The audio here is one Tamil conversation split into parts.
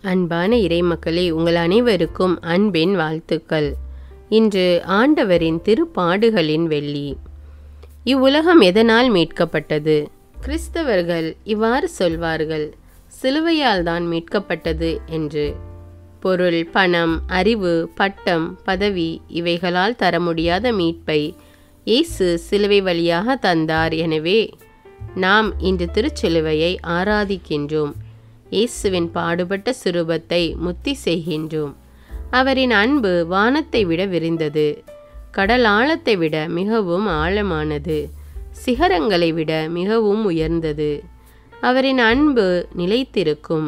அன்பான இறைமக்களே உங்கள் அனைவருக்கும் அன்பின் வாழ்த்துக்கள் இன்று ஆண்டவரின் திருப்பாடுகளின் வெள்ளி இவ்வுலகம் எதனால் மீட்கப்பட்டது கிறிஸ்தவர்கள் இவ்வாறு சொல்வார்கள் சிலுவையால் தான் மீட்கப்பட்டது என்று பொருள் பணம் அறிவு பட்டம் பதவி இவைகளால் தர முடியாத மீட்பை இயேசு சிலுவை வழியாக தந்தார் எனவே நாம் இன்று திருச்சிலுவையை ஆராதிக்கின்றோம் இயேசுவின் பாடுபட்ட சுரூபத்தை முத்தி செய்கின்றோம் அவரின் அன்பு வானத்தை விட விரிந்தது கடல் ஆழத்தை விட மிகவும் ஆழமானது சிகரங்களை விட மிகவும் உயர்ந்தது அவரின் அன்பு நிலைத்திருக்கும்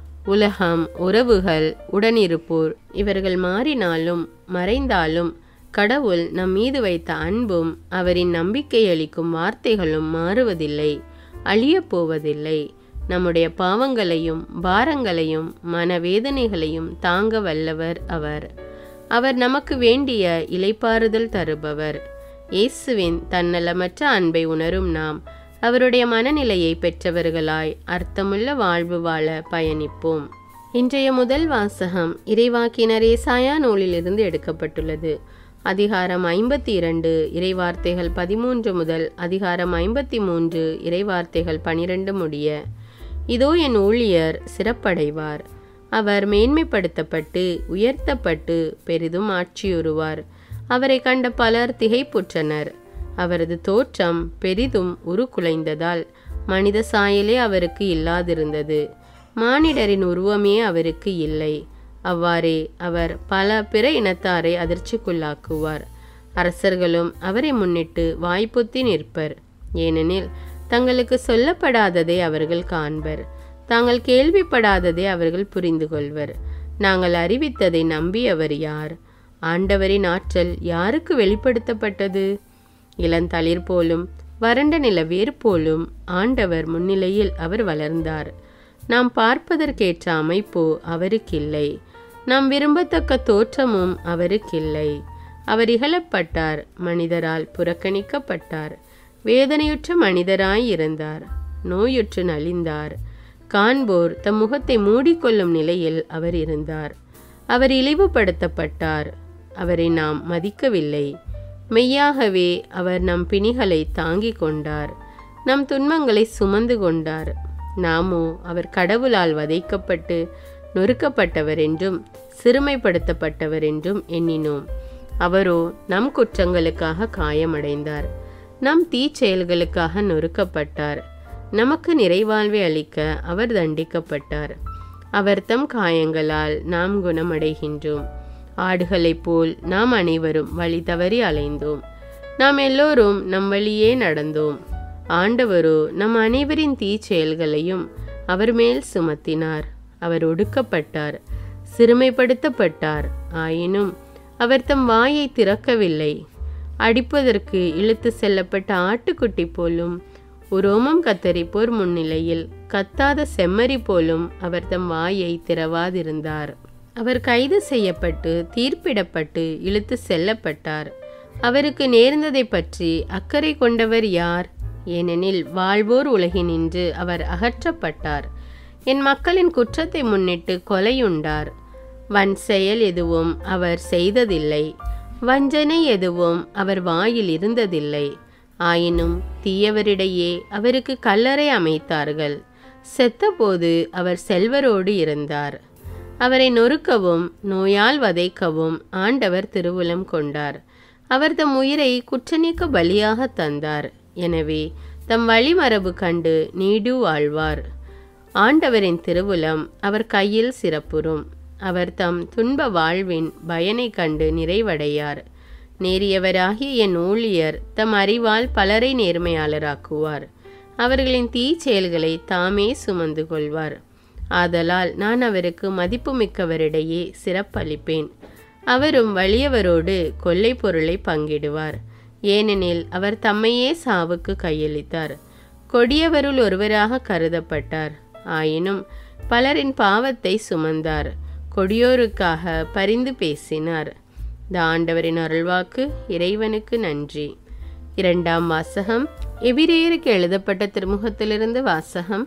உலகம் உறவுகள் உடனிருப்போர் இவர்கள் மாறினாலும் மறைந்தாலும் கடவுள் நம் மீது வைத்த அன்பும் அவரின் நம்பிக்கை அளிக்கும் வார்த்தைகளும் மாறுவதில்லை அழியப் போவதில்லை நம்முடைய பாவங்களையும் பாரங்களையும் மனவேதனைகளையும் தாங்க வல்லவர் அவர் அவர் நமக்கு வேண்டிய இலைப்பாறுதல் தருபவர் இயேசுவின் தன்னலமற்ற அன்பை உணரும் நாம் அவருடைய மனநிலையை பெற்றவர்களாய் அர்த்தமுள்ள வாழ்வு வாழ பயணிப்போம் இன்றைய முதல் வாசகம் இறைவாக்கினர் ஏசாயா நூலிலிருந்து எடுக்கப்பட்டுள்ளது அதிகாரம் ஐம்பத்தி இரண்டு இறைவார்த்தைகள் பதிமூன்று முதல் அதிகாரம் ஐம்பத்தி மூன்று இறைவார்த்தைகள் பனிரெண்டு முடிய இதோ என் ஊழியர் சிறப்படைவார் அவர் மேன்மைப்படுத்தப்பட்டு உயர்த்தப்பட்டு பெரிதும் ஆட்சியுறுவார் அவரை கண்ட பலர் திகைப்புற்றனர் அவரது தோற்றம் பெரிதும் உருக்குலைந்ததால் மனித சாயலே அவருக்கு இல்லாதிருந்தது மானிடரின் உருவமே அவருக்கு இல்லை அவ்வாறே அவர் பல பிற இனத்தாரை அதிர்ச்சிக்குள்ளாக்குவார் அரசர்களும் அவரை முன்னிட்டு வாய்ப்புத்தி நிற்பர் ஏனெனில் தங்களுக்கு சொல்லப்படாததை அவர்கள் காண்பர் தாங்கள் கேள்விப்படாததை அவர்கள் புரிந்து கொள்வர் நாங்கள் அறிவித்ததை நம்பியவர் யார் ஆண்டவரின் ஆற்றல் யாருக்கு வெளிப்படுத்தப்பட்டது இளந்தளிர் போலும் வறண்ட நிலவேர் போலும் ஆண்டவர் முன்னிலையில் அவர் வளர்ந்தார் நாம் பார்ப்பதற்கேற்ற அமைப்போ அவருக்கில்லை நாம் விரும்பத்தக்க தோற்றமும் அவருக்கில்லை அவர் இகழப்பட்டார் மனிதரால் புறக்கணிக்கப்பட்டார் வேதனையுற்ற மனிதராய் இருந்தார் நோயுற்று நலிந்தார் காண்போர் தம் முகத்தை மூடிக்கொள்ளும் நிலையில் அவர் இருந்தார் அவர் இழிவுபடுத்தப்பட்டார் அவரை நாம் மதிக்கவில்லை மெய்யாகவே அவர் நம் பிணிகளை தாங்கிக் கொண்டார் நம் துன்பங்களை சுமந்து கொண்டார் நாமோ அவர் கடவுளால் வதைக்கப்பட்டு நொறுக்கப்பட்டவர் என்றும் சிறுமைப்படுத்தப்பட்டவர் என்றும் எண்ணினோம் அவரோ நம் குற்றங்களுக்காக காயமடைந்தார் நம் தீச்செயல்களுக்காக நொறுக்கப்பட்டார் நமக்கு நிறைவாழ்வை அளிக்க அவர் தண்டிக்கப்பட்டார் அவர் தம் காயங்களால் நாம் குணமடைகின்றோம் ஆடுகளைப் போல் நாம் அனைவரும் வழி தவறி அலைந்தோம் நாம் எல்லோரும் நம் வழியே நடந்தோம் ஆண்டவரோ நம் அனைவரின் தீச்செயல்களையும் அவர் மேல் சுமத்தினார் அவர் ஒடுக்கப்பட்டார் சிறுமைப்படுத்தப்பட்டார் ஆயினும் அவர் தம் வாயை திறக்கவில்லை அடிப்பதற்கு இழுத்து செல்லப்பட்ட ஆட்டுக்குட்டி போலும் உரோமம் கத்தரிப்போர் முன்னிலையில் கத்தாத செம்மறி போலும் அவர் தம் வாயை திறவாதிருந்தார் அவர் கைது செய்யப்பட்டு தீர்ப்பிடப்பட்டு இழுத்து செல்லப்பட்டார் அவருக்கு நேர்ந்ததை பற்றி அக்கறை கொண்டவர் யார் ஏனெனில் வாழ்வோர் உலகினின்று அவர் அகற்றப்பட்டார் என் மக்களின் குற்றத்தை முன்னிட்டு கொலையுண்டார் வன் செயல் எதுவும் அவர் செய்ததில்லை வஞ்சனை எதுவும் அவர் வாயில் இருந்ததில்லை ஆயினும் தீயவரிடையே அவருக்கு கல்லறை அமைத்தார்கள் செத்தபோது அவர் செல்வரோடு இருந்தார் அவரை நொறுக்கவும் நோயால் வதைக்கவும் ஆண்டவர் திருவுளம் கொண்டார் அவர் தம் உயிரை குற்றநீக்க பலியாக தந்தார் எனவே தம் வழிமரபு கண்டு நீடு வாழ்வார் ஆண்டவரின் திருவுளம் அவர் கையில் சிறப்புறும் அவர் தம் துன்ப வாழ்வின் பயனை கண்டு நிறைவடையார் நேரியவராகிய என் ஊழியர் தம் அறிவால் பலரை நேர்மையாளராக்குவார் அவர்களின் தீச்செயல்களை தாமே சுமந்து கொள்வார் ஆதலால் நான் அவருக்கு மதிப்புமிக்கவரிடையே சிறப்பளிப்பேன் அவரும் வலியவரோடு கொள்ளை பொருளை பங்கிடுவார் ஏனெனில் அவர் தம்மையே சாவுக்கு கையளித்தார் கொடியவருள் ஒருவராக கருதப்பட்டார் ஆயினும் பலரின் பாவத்தை சுமந்தார் கொடியோருக்காக பரிந்து பேசினார் இந்த ஆண்டவரின் அருள்வாக்கு இறைவனுக்கு நன்றி இரண்டாம் வாசகம் எபிரேயருக்கு எழுதப்பட்ட திருமுகத்திலிருந்து வாசகம்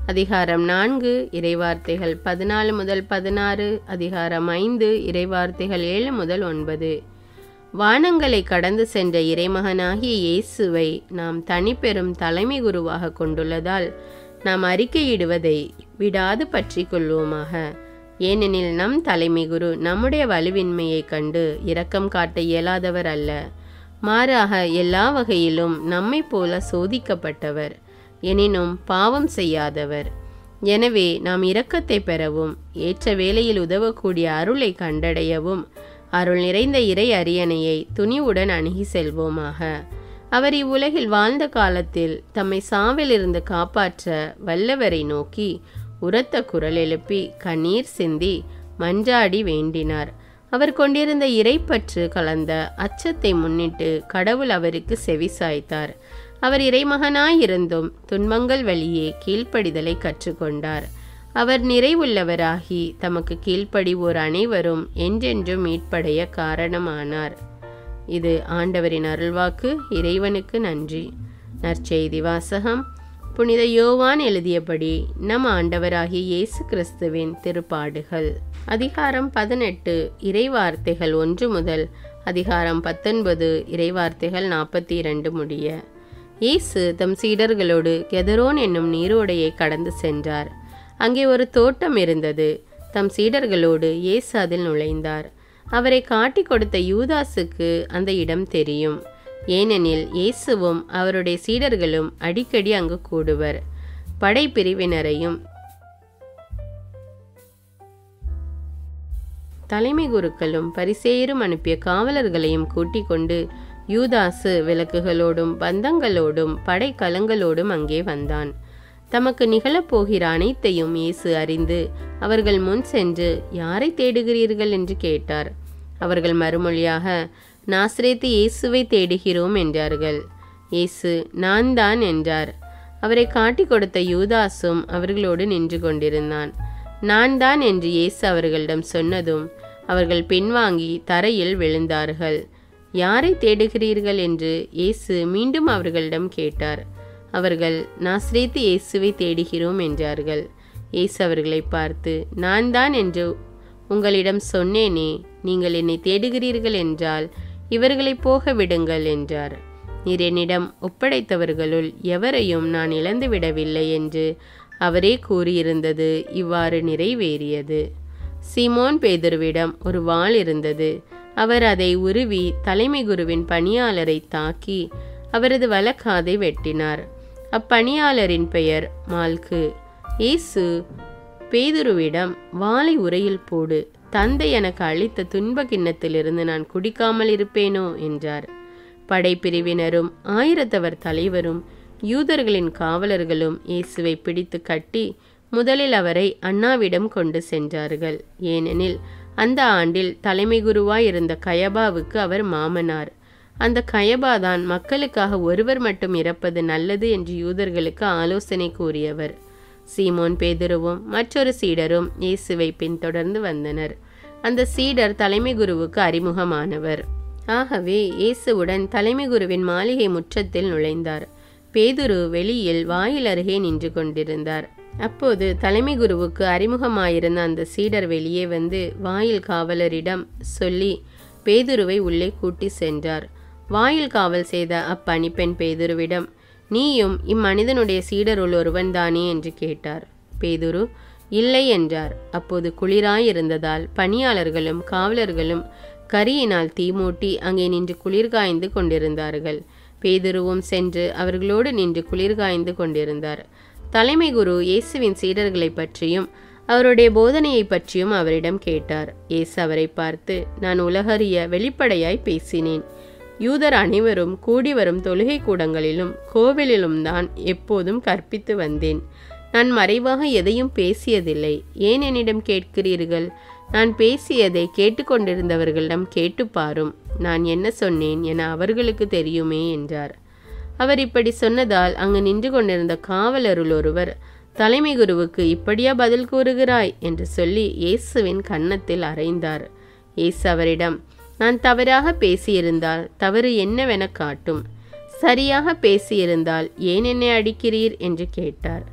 அதிகாரம் நான்கு இறைவார்த்தைகள் பதினாலு முதல் பதினாறு அதிகாரம் ஐந்து இறைவார்த்தைகள் ஏழு முதல் ஒன்பது வானங்களை கடந்து சென்ற இறைமகனாகிய இயேசுவை நாம் தனிப்பெரும் தலைமை குருவாக கொண்டுள்ளதால் நாம் அறிக்கையிடுவதை விடாது பற்றி கொள்வோமாக ஏனெனில் நம் தலைமை குரு நம்முடைய வலுவின்மையைக் கண்டு இரக்கம் காட்ட இயலாதவர் அல்ல மாறாக எல்லா வகையிலும் நம்மைப் போல சோதிக்கப்பட்டவர் எனினும் பாவம் செய்யாதவர் எனவே நாம் இரக்கத்தை பெறவும் ஏற்ற வேளையில் உதவக்கூடிய அருளை கண்டடையவும் அருள் நிறைந்த இறை அரியணையை துணிவுடன் அணுகி செல்வோமாக அவர் இவ்வுலகில் வாழ்ந்த காலத்தில் தம்மை சாவிலிருந்து காப்பாற்ற வல்லவரை நோக்கி உரத்த குரல் எழுப்பி கண்ணீர் சிந்தி மஞ்சாடி வேண்டினார் அவர் கொண்டிருந்த இறைப்பற்று கலந்த அச்சத்தை முன்னிட்டு கடவுள் அவருக்கு செவி சாய்த்தார் அவர் இறைமகனாயிருந்தும் துன்பங்கள் வழியே கீழ்ப்படிதலை கற்றுக்கொண்டார் அவர் நிறைவுள்ளவராகி தமக்கு கீழ்ப்படிவோர் அனைவரும் என்றென்றும் மீட்படைய காரணமானார் இது ஆண்டவரின் அருள்வாக்கு இறைவனுக்கு நன்றி நற்செய்தி வாசகம் புனித யோவான் எழுதியபடி நம் ஆண்டவராகிய இயேசு கிறிஸ்துவின் திருப்பாடுகள் அதிகாரம் பதினெட்டு இறைவார்த்தைகள் ஒன்று முதல் அதிகாரம் பத்தொன்பது இறைவார்த்தைகள் நாற்பத்தி இரண்டு முடிய இயேசு தம் சீடர்களோடு கெதரோன் என்னும் நீரோடையை கடந்து சென்றார் அங்கே ஒரு தோட்டம் இருந்தது தம் சீடர்களோடு இயேசு அதில் நுழைந்தார் அவரை காட்டிக் கொடுத்த யூதாசுக்கு அந்த இடம் தெரியும் ஏனெனில் இயேசுவும் அவருடைய சீடர்களும் அடிக்கடி அங்கு கூடுவர் படைப்பிரிவினரையும் தலைமை குருக்களும் பரிசேயரும் அனுப்பிய காவலர்களையும் கூட்டிக் கொண்டு யூதாசு விளக்குகளோடும் பந்தங்களோடும் படைக்கலங்களோடும் அங்கே வந்தான் தமக்கு நிகழப்போகிற அனைத்தையும் இயேசு அறிந்து அவர்கள் முன் சென்று யாரை தேடுகிறீர்கள் என்று கேட்டார் அவர்கள் மறுமொழியாக நாசிரேத்து இயேசுவை தேடுகிறோம் என்றார்கள் இயேசு நான் தான் என்றார் அவரை காட்டிக் கொடுத்த யூதாசும் அவர்களோடு நின்று கொண்டிருந்தான் நான் தான் என்று இயேசு அவர்களிடம் சொன்னதும் அவர்கள் பின்வாங்கி தரையில் விழுந்தார்கள் யாரை தேடுகிறீர்கள் என்று இயேசு மீண்டும் அவர்களிடம் கேட்டார் அவர்கள் நாஸ்ரேத்து இயேசுவை தேடுகிறோம் என்றார்கள் இயேசு அவர்களை பார்த்து நான் தான் என்று உங்களிடம் சொன்னேனே நீங்கள் என்னை தேடுகிறீர்கள் என்றால் இவர்களை போக விடுங்கள் என்றார் நீர் என்னிடம் ஒப்படைத்தவர்களுள் எவரையும் நான் இழந்துவிடவில்லை என்று அவரே கூறியிருந்தது இவ்வாறு நிறைவேறியது சிமோன் பேதுருவிடம் ஒரு வாள் இருந்தது அவர் அதை உருவி தலைமை குருவின் பணியாளரை தாக்கி அவரது வலக்காதை வெட்டினார் அப்பணியாளரின் பெயர் மால்கு இயேசு பேதுருவிடம் வாளை உரையில் போடு தந்தை எனக்கு அளித்த துன்ப கிண்ணத்திலிருந்து நான் குடிக்காமல் இருப்பேனோ என்றார் படைப்பிரிவினரும் ஆயிரத்தவர் தலைவரும் யூதர்களின் காவலர்களும் இயேசுவை பிடித்து கட்டி முதலில் அவரை அண்ணாவிடம் கொண்டு சென்றார்கள் ஏனெனில் அந்த ஆண்டில் தலைமை குருவாய் இருந்த கயபாவுக்கு அவர் மாமனார் அந்த கயபாதான் மக்களுக்காக ஒருவர் மட்டும் இறப்பது நல்லது என்று யூதர்களுக்கு ஆலோசனை கூறியவர் சீமோன் பேதுருவும் மற்றொரு சீடரும் இயேசுவை பின்தொடர்ந்து வந்தனர் அந்த சீடர் தலைமை குருவுக்கு அறிமுகமானவர் ஆகவே இயேசுவுடன் தலைமை குருவின் மாளிகை முற்றத்தில் நுழைந்தார் பேதுரு வெளியில் வாயில் அருகே நின்று கொண்டிருந்தார் அப்போது தலைமை குருவுக்கு அறிமுகமாயிருந்த அந்த சீடர் வெளியே வந்து வாயில் காவலரிடம் சொல்லி பேதுருவை உள்ளே கூட்டி சென்றார் வாயில் காவல் செய்த அப்பணிப்பெண் பேதுருவிடம் நீயும் இம்மனிதனுடைய சீடருள் ஒருவன் தானே என்று கேட்டார் பேதுரு இல்லை என்றார் அப்போது குளிராயிருந்ததால் பணியாளர்களும் காவலர்களும் கரியினால் தீமூட்டி அங்கே நின்று குளிர்காய்ந்து கொண்டிருந்தார்கள் பேதுருவும் சென்று அவர்களோடு நின்று குளிர்காய்ந்து கொண்டிருந்தார் தலைமை குரு இயேசுவின் சீடர்களை பற்றியும் அவருடைய போதனையை பற்றியும் அவரிடம் கேட்டார் இயேசு அவரை பார்த்து நான் உலகறிய வெளிப்படையாய் பேசினேன் யூதர் அனைவரும் கூடி வரும் தொழுகை கூடங்களிலும் கோவிலிலும் தான் எப்போதும் கற்பித்து வந்தேன் நான் மறைவாக எதையும் பேசியதில்லை ஏன் என்னிடம் கேட்கிறீர்கள் நான் பேசியதை கேட்டுக்கொண்டிருந்தவர்களிடம் கேட்டு பாரும் நான் என்ன சொன்னேன் என அவர்களுக்கு தெரியுமே என்றார் அவர் இப்படி சொன்னதால் அங்கு நின்று கொண்டிருந்த காவலருள் ஒருவர் தலைமை குருவுக்கு இப்படியா பதில் கூறுகிறாய் என்று சொல்லி இயேசுவின் கன்னத்தில் அறைந்தார் இயேசு அவரிடம் நான் தவறாக பேசியிருந்தால் தவறு என்னவென காட்டும் சரியாக பேசியிருந்தால் ஏன் என்னை அடிக்கிறீர் என்று கேட்டார்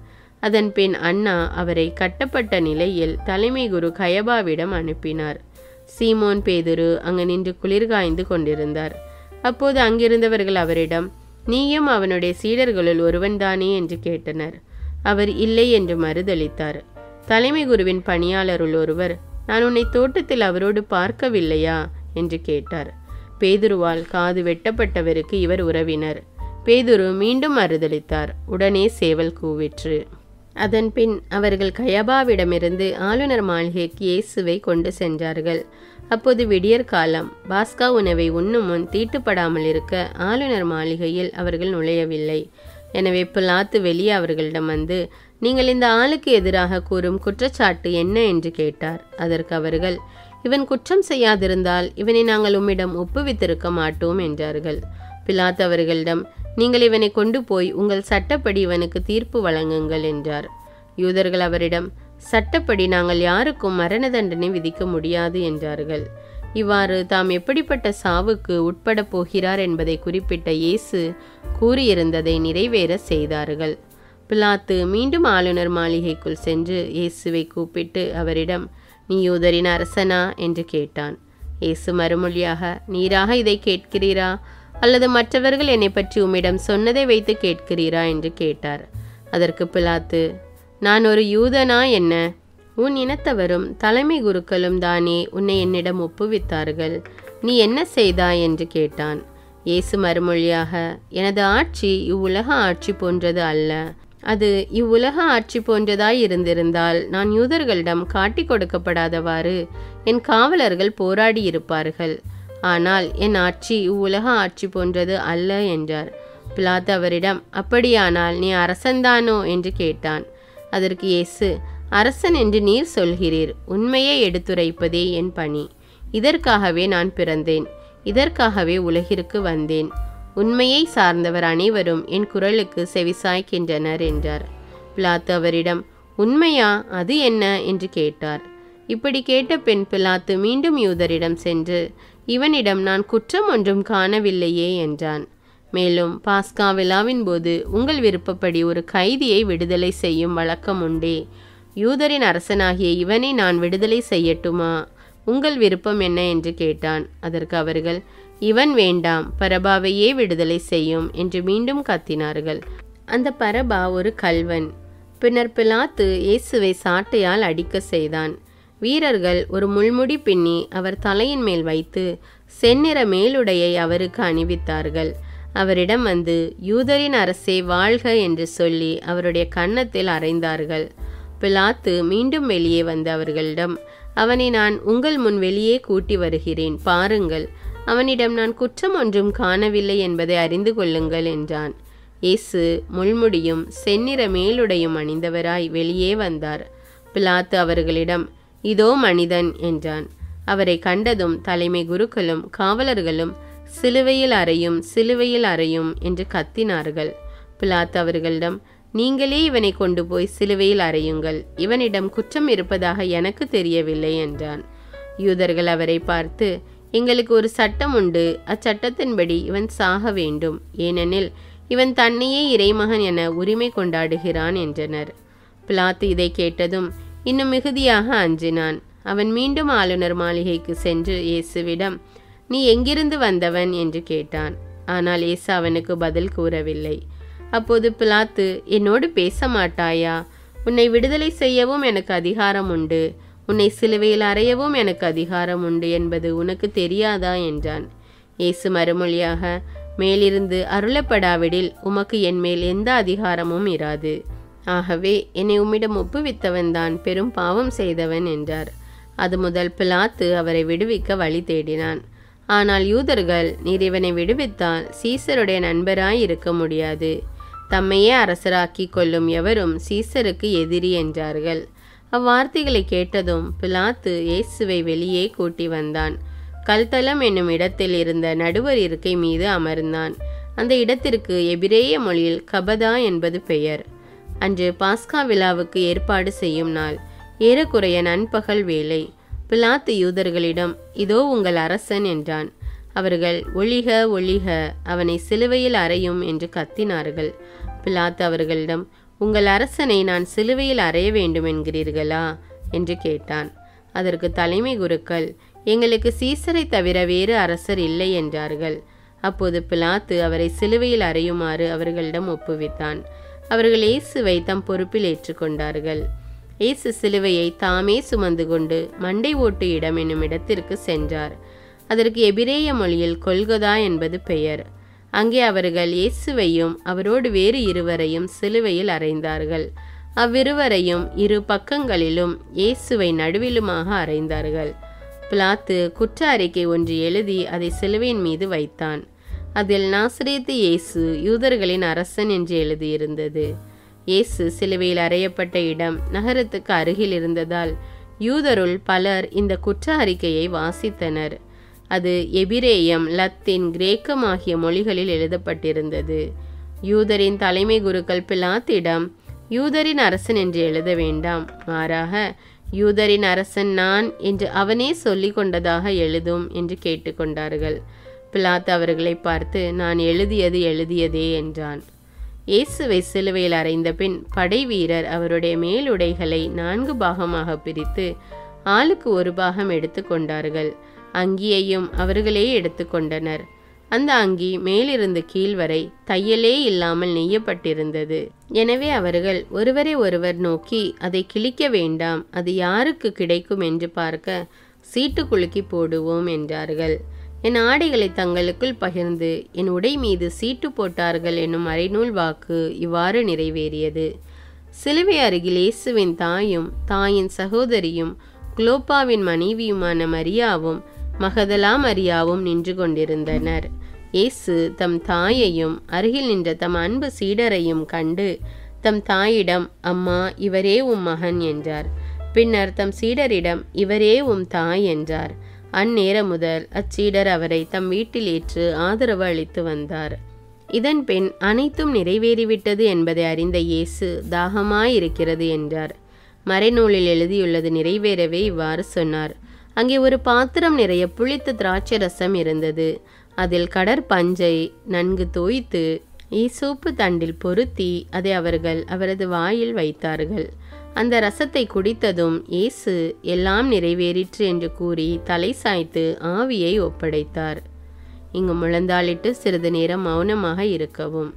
அதன்பின் அண்ணா அவரை கட்டப்பட்ட நிலையில் தலைமை குரு கயபாவிடம் அனுப்பினார் சீமோன் பேதுரு அங்கு நின்று குளிர்காய்ந்து கொண்டிருந்தார் அப்போது அங்கிருந்தவர்கள் அவரிடம் நீயும் அவனுடைய சீடர்களுள் ஒருவன்தானே என்று கேட்டனர் அவர் இல்லை என்று மறுதளித்தார் தலைமை குருவின் பணியாளருள் ஒருவர் நான் உன்னை தோட்டத்தில் அவரோடு பார்க்கவில்லையா என்று கேட்டார் பேதுருவால் காது வெட்டப்பட்டவருக்கு இவர் உறவினர் பேதுரு மீண்டும் மறுதளித்தார் உடனே சேவல் கூவிற்று அதன்பின் அவர்கள் கயபாவிடமிருந்து ஆளுநர் மாளிகைக்கு இயேசுவை கொண்டு சென்றார்கள் அப்போது விடியற் காலம் பாஸ்கா உணவை உண்ணும் முன் தீட்டுப்படாமல் இருக்க ஆளுநர் மாளிகையில் அவர்கள் நுழையவில்லை எனவே பிலாத்து வெளியே அவர்களிடம் வந்து நீங்கள் இந்த ஆளுக்கு எதிராக கூறும் குற்றச்சாட்டு என்ன என்று கேட்டார் அதற்கு அவர்கள் இவன் குற்றம் செய்யாதிருந்தால் இவனை நாங்கள் உம்மிடம் ஒப்புவித்திருக்க மாட்டோம் என்றார்கள் பிலாத் அவர்களிடம் நீங்கள் இவனை கொண்டு போய் உங்கள் சட்டப்படி இவனுக்கு தீர்ப்பு வழங்குங்கள் என்றார் யூதர்கள் அவரிடம் சட்டப்படி நாங்கள் யாருக்கும் மரண தண்டனை விதிக்க முடியாது என்றார்கள் இவ்வாறு தாம் எப்படிப்பட்ட சாவுக்கு உட்பட போகிறார் என்பதை குறிப்பிட்ட இயேசு கூறியிருந்ததை நிறைவேற செய்தார்கள் பிலாத்து மீண்டும் ஆளுநர் மாளிகைக்குள் சென்று இயேசுவை கூப்பிட்டு அவரிடம் நீ யூதரின் அரசனா என்று கேட்டான் இயேசு மறுமொழியாக நீராக இதை கேட்கிறீரா அல்லது மற்றவர்கள் என்னை பற்றி உம்மிடம் சொன்னதை வைத்து கேட்கிறீரா என்று கேட்டார் அதற்கு பிலாத்து நான் ஒரு யூதனா என்ன உன் இனத்தவரும் தலைமை குருக்களும் தானே உன்னை என்னிடம் ஒப்புவித்தார்கள் நீ என்ன செய்தாய் என்று கேட்டான் இயேசு மறுமொழியாக எனது ஆட்சி இவ்வுலக ஆட்சி போன்றது அல்ல அது இவ்வுலக ஆட்சி போன்றதாய் இருந்திருந்தால் நான் யூதர்களிடம் காட்டிக் கொடுக்கப்படாதவாறு என் காவலர்கள் போராடி இருப்பார்கள் ஆனால் என் ஆட்சி இவ்வுலக ஆட்சி போன்றது அல்ல என்றார் பிலாத் அவரிடம் அப்படியானால் நீ அரசன்தானோ என்று கேட்டான் அதற்கு இயேசு அரசன் என்று நீர் சொல்கிறீர் உண்மையை எடுத்துரைப்பதே என் பணி இதற்காகவே நான் பிறந்தேன் இதற்காகவே உலகிற்கு வந்தேன் உண்மையை சார்ந்தவர் அனைவரும் என் குரலுக்கு செவிசாய்க்கின்றனர் என்றார் பிலாத்து அவரிடம் உண்மையா அது என்ன என்று கேட்டார் இப்படி கேட்ட பெண் பிலாத்து மீண்டும் யூதரிடம் சென்று இவனிடம் நான் குற்றம் ஒன்றும் காணவில்லையே என்றான் மேலும் பாஸ்கா விழாவின் போது உங்கள் விருப்பப்படி ஒரு கைதியை விடுதலை செய்யும் வழக்கம் உண்டே யூதரின் அரசனாகிய இவனை நான் விடுதலை செய்யட்டுமா உங்கள் விருப்பம் என்ன என்று கேட்டான் அதற்கு அவர்கள் இவன் வேண்டாம் பரபாவையே விடுதலை செய்யும் என்று மீண்டும் கத்தினார்கள் அந்த பரபா ஒரு கல்வன் பின்னர் பிலாத்து இயேசுவை சாட்டையால் அடிக்க செய்தான் வீரர்கள் ஒரு முள்முடி பின்னி அவர் தலையின் மேல் வைத்து செந்நிற மேலுடையை அவருக்கு அணிவித்தார்கள் அவரிடம் வந்து யூதரின் அரசே வாழ்க என்று சொல்லி அவருடைய கன்னத்தில் அறைந்தார்கள் பிலாத்து மீண்டும் வெளியே வந்த அவர்களிடம் அவனை நான் உங்கள் முன் வெளியே கூட்டி வருகிறேன் பாருங்கள் அவனிடம் நான் குற்றம் ஒன்றும் காணவில்லை என்பதை அறிந்து கொள்ளுங்கள் என்றான் இயேசு முள்முடியும் செந்நிற மேலுடையும் அணிந்தவராய் வெளியே வந்தார் பிலாத்து அவர்களிடம் இதோ மனிதன் என்றான் அவரை கண்டதும் தலைமை குருக்களும் காவலர்களும் சிலுவையில் அறையும் சிலுவையில் அறையும் என்று கத்தினார்கள் பிலாத்து அவர்களிடம் நீங்களே இவனை கொண்டு போய் சிலுவையில் அறையுங்கள் இவனிடம் குற்றம் இருப்பதாக எனக்கு தெரியவில்லை என்றான் யூதர்கள் அவரை பார்த்து எங்களுக்கு ஒரு சட்டம் உண்டு அச்சட்டத்தின்படி இவன் சாக வேண்டும் ஏனெனில் இவன் தன்னையே இறைமகன் என உரிமை கொண்டாடுகிறான் என்றனர் பிலாத்து இதை கேட்டதும் இன்னும் மிகுதியாக அஞ்சினான் அவன் மீண்டும் ஆளுநர் மாளிகைக்கு சென்று இயேசுவிடம் நீ எங்கிருந்து வந்தவன் என்று கேட்டான் ஆனால் இயேசு அவனுக்கு பதில் கூறவில்லை அப்போது பிலாத்து என்னோடு பேச மாட்டாயா உன்னை விடுதலை செய்யவும் எனக்கு அதிகாரம் உண்டு உன்னை சிலுவையில் அறையவும் எனக்கு அதிகாரம் உண்டு என்பது உனக்கு தெரியாதா என்றான் இயேசு மறுமொழியாக மேலிருந்து அருளப்படாவிடில் உமக்கு என் மேல் எந்த அதிகாரமும் இராது ஆகவே என்னை உம்மிடம் ஒப்புவித்தவன்தான் பெரும் பாவம் செய்தவன் என்றார் அது முதல் பிலாத்து அவரை விடுவிக்க வழி தேடினான் ஆனால் யூதர்கள் நீர் இவனை விடுவித்தால் சீசருடைய நண்பராய் இருக்க முடியாது தம்மையே அரசராக்கி கொள்ளும் எவரும் சீசருக்கு எதிரி என்றார்கள் அவ்வார்த்தைகளை கேட்டதும் பிலாத்து இயேசுவை வெளியே கூட்டி வந்தான் கல்தலம் என்னும் இடத்தில் இருந்த நடுவர் இருக்கை மீது அமர்ந்தான் அந்த இடத்திற்கு எபிரேய மொழியில் கபதா என்பது பெயர் அன்று பாஸ்கா விழாவுக்கு ஏற்பாடு செய்யும் நாள் ஏறக்குறைய நண்பகல் வேலை பிலாத்து யூதர்களிடம் இதோ உங்கள் அரசன் என்றான் அவர்கள் ஒளிக ஒளிக அவனை சிலுவையில் அறையும் என்று கத்தினார்கள் பிலாத்து அவர்களிடம் உங்கள் அரசனை நான் சிலுவையில் அறைய வேண்டும் என்கிறீர்களா என்று கேட்டான் அதற்கு தலைமை குருக்கள் எங்களுக்கு சீசரை தவிர வேறு அரசர் இல்லை என்றார்கள் அப்போது பிலாத்து அவரை சிலுவையில் அறையுமாறு அவர்களிடம் ஒப்புவித்தான் அவர்கள் இயேசுவை தம் பொறுப்பில் ஏற்றுக்கொண்டார்கள் இயேசு சிலுவையை தாமே சுமந்து கொண்டு மண்டை ஓட்டு இடம் என்னும் இடத்திற்கு சென்றார் அதற்கு எபிரேய மொழியில் கொல்கொதா என்பது பெயர் அங்கே அவர்கள் இயேசுவையும் அவரோடு வேறு இருவரையும் சிலுவையில் அறைந்தார்கள் அவ்விருவரையும் இரு பக்கங்களிலும் இயேசுவை நடுவிலுமாக அறைந்தார்கள் பிலாத்து குற்ற அறிக்கை ஒன்று எழுதி அதை சிலுவையின் மீது வைத்தான் அதில் நாசிரியத்து இயேசு யூதர்களின் அரசன் என்று எழுதியிருந்தது இயேசு சிலுவையில் அறையப்பட்ட இடம் நகரத்துக்கு அருகில் இருந்ததால் யூதருள் பலர் இந்த குற்ற அறிக்கையை வாசித்தனர் அது எபிரேயம் லத்தீன் கிரேக்கம் ஆகிய மொழிகளில் எழுதப்பட்டிருந்தது யூதரின் தலைமை குருக்கள் பிலாத்திடம் யூதரின் அரசன் என்று எழுத வேண்டாம் மாறாக யூதரின் அரசன் நான் என்று அவனே சொல்லிக் கொண்டதாக எழுதும் என்று கேட்டுக்கொண்டார்கள் பிலாத் அவர்களை பார்த்து நான் எழுதியது எழுதியதே என்றான் இயேசுவை சிலுவையில் அறைந்த பின் படை வீரர் அவருடைய மேலுடைகளை நான்கு பாகமாக பிரித்து ஆளுக்கு ஒரு பாகம் எடுத்துக்கொண்டார்கள் அங்கியையும் அவர்களே எடுத்துக்கொண்டனர் அந்த அங்கி மேலிருந்து கீழ் வரை தையலே இல்லாமல் நெய்யப்பட்டிருந்தது எனவே அவர்கள் ஒருவரை ஒருவர் நோக்கி அதை கிழிக்க வேண்டாம் அது யாருக்கு கிடைக்கும் என்று பார்க்க சீட்டு குலுக்கி போடுவோம் என்றார்கள் என் ஆடைகளை தங்களுக்குள் பகிர்ந்து என் உடை மீது சீட்டு போட்டார்கள் என்னும் மறைநூல் வாக்கு இவ்வாறு நிறைவேறியது சிலுவை அருகில் இயேசுவின் தாயும் தாயின் சகோதரியும் குளோப்பாவின் மனைவியுமான மரியாவும் மகதலா மரியாவும் நின்று கொண்டிருந்தனர் இயேசு தம் தாயையும் அருகில் நின்ற தம் அன்பு சீடரையும் கண்டு தம் தாயிடம் அம்மா இவரே உம் மகன் என்றார் பின்னர் தம் சீடரிடம் இவரே உம் தாய் என்றார் அந்நேரம் முதல் அச்சீடர் அவரை தம் வீட்டில் ஏற்று ஆதரவு அளித்து வந்தார் இதன் பின் அனைத்தும் நிறைவேறிவிட்டது என்பதை அறிந்த இயேசு தாகமாயிருக்கிறது என்றார் மறைநூலில் எழுதியுள்ளது நிறைவேறவே இவ்வாறு சொன்னார் அங்கே ஒரு பாத்திரம் நிறைய புளித்த திராட்சை ரசம் இருந்தது அதில் கடற்பஞ்சை நன்கு தோய்த்து ஈசோப்பு தண்டில் பொருத்தி அதை அவர்கள் அவரது வாயில் வைத்தார்கள் அந்த ரசத்தை குடித்ததும் இயேசு எல்லாம் நிறைவேறிற்று என்று கூறி தலை சாய்த்து ஆவியை ஒப்படைத்தார் இங்கு முழந்தாளிட்டு சிறிது நேரம் மௌனமாக இருக்கவும்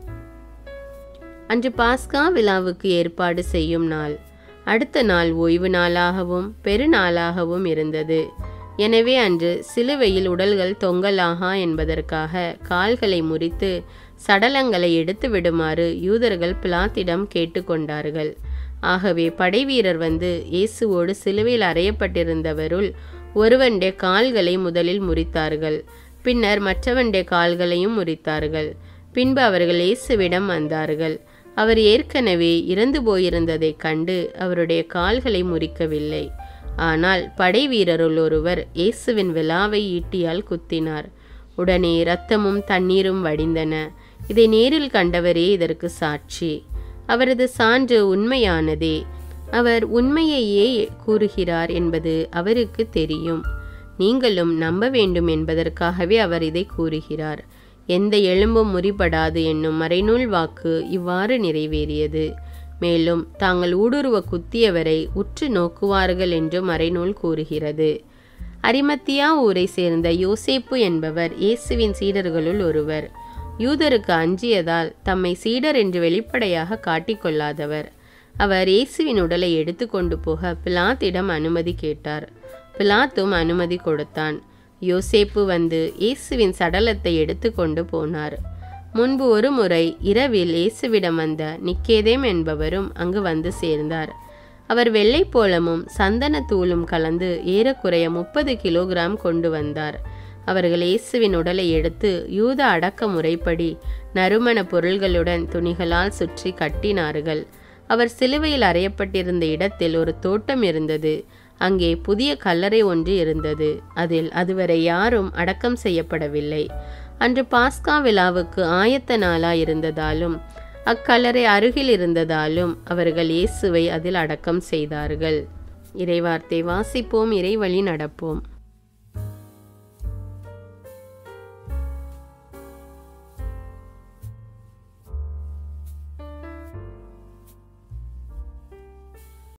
அன்று பாஸ்கா விழாவுக்கு ஏற்பாடு செய்யும் நாள் அடுத்த நாள் ஓய்வு நாளாகவும் பெருநாளாகவும் இருந்தது எனவே அன்று சிலுவையில் உடல்கள் தொங்கலாகா என்பதற்காக கால்களை முறித்து சடலங்களை எடுத்து விடுமாறு யூதர்கள் பிலாத்திடம் கேட்டுக்கொண்டார்கள் ஆகவே படைவீரர் வந்து இயேசுவோடு சிலுவையில் அறையப்பட்டிருந்தவருள் ஒருவனுடைய கால்களை முதலில் முறித்தார்கள் பின்னர் மற்றவனுடைய கால்களையும் முறித்தார்கள் பின்பு அவர்கள் இயேசுவிடம் வந்தார்கள் அவர் ஏற்கனவே இறந்து போயிருந்ததைக் கண்டு அவருடைய கால்களை முறிக்கவில்லை ஆனால் படை வீரருள் ஒருவர் இயேசுவின் விழாவை ஈட்டியால் குத்தினார் உடனே இரத்தமும் தண்ணீரும் வடிந்தன இதை நேரில் கண்டவரே இதற்கு சாட்சி அவரது சான்று உண்மையானதே அவர் உண்மையையே கூறுகிறார் என்பது அவருக்கு தெரியும் நீங்களும் நம்ப வேண்டும் என்பதற்காகவே அவர் இதை கூறுகிறார் எந்த எலும்பும் முறிபடாது என்னும் மறைநூல் வாக்கு இவ்வாறு நிறைவேறியது மேலும் தாங்கள் ஊடுருவ குத்தியவரை உற்று நோக்குவார்கள் என்று மறைநூல் கூறுகிறது அரிமத்தியா ஊரை சேர்ந்த யோசேப்பு என்பவர் இயேசுவின் சீடர்களுள் ஒருவர் யூதருக்கு அஞ்சியதால் தம்மை சீடர் என்று வெளிப்படையாக காட்டிக்கொள்ளாதவர் அவர் இயேசுவின் உடலை எடுத்துக்கொண்டு போக பிலாத்திடம் அனுமதி கேட்டார் பிலாத்தும் அனுமதி கொடுத்தான் யோசேப்பு வந்து இயேசுவின் சடலத்தை எடுத்துக்கொண்டு போனார் முன்பு ஒரு முறை இரவில் இயேசுவிடம் வந்த நிக்கேதேம் என்பவரும் அங்கு வந்து சேர்ந்தார் அவர் வெள்ளைப்போளமும் சந்தன தூளும் கலந்து ஏறக்குறைய முப்பது கிலோகிராம் கொண்டு வந்தார் அவர்கள் இயேசுவின் உடலை எடுத்து யூத அடக்க முறைப்படி நறுமண பொருள்களுடன் துணிகளால் சுற்றி கட்டினார்கள் அவர் சிலுவையில் அறையப்பட்டிருந்த இடத்தில் ஒரு தோட்டம் இருந்தது அங்கே புதிய கல்லறை ஒன்று இருந்தது அதில் அதுவரை யாரும் அடக்கம் செய்யப்படவில்லை அன்று பாஸ்கா விழாவுக்கு ஆயத்த நாளாய் இருந்ததாலும் அக்கல்லறை அருகில் இருந்ததாலும் அவர்கள் இயேசுவை அதில் அடக்கம் செய்தார்கள் இறைவார்த்தை வாசிப்போம் இறைவழி நடப்போம்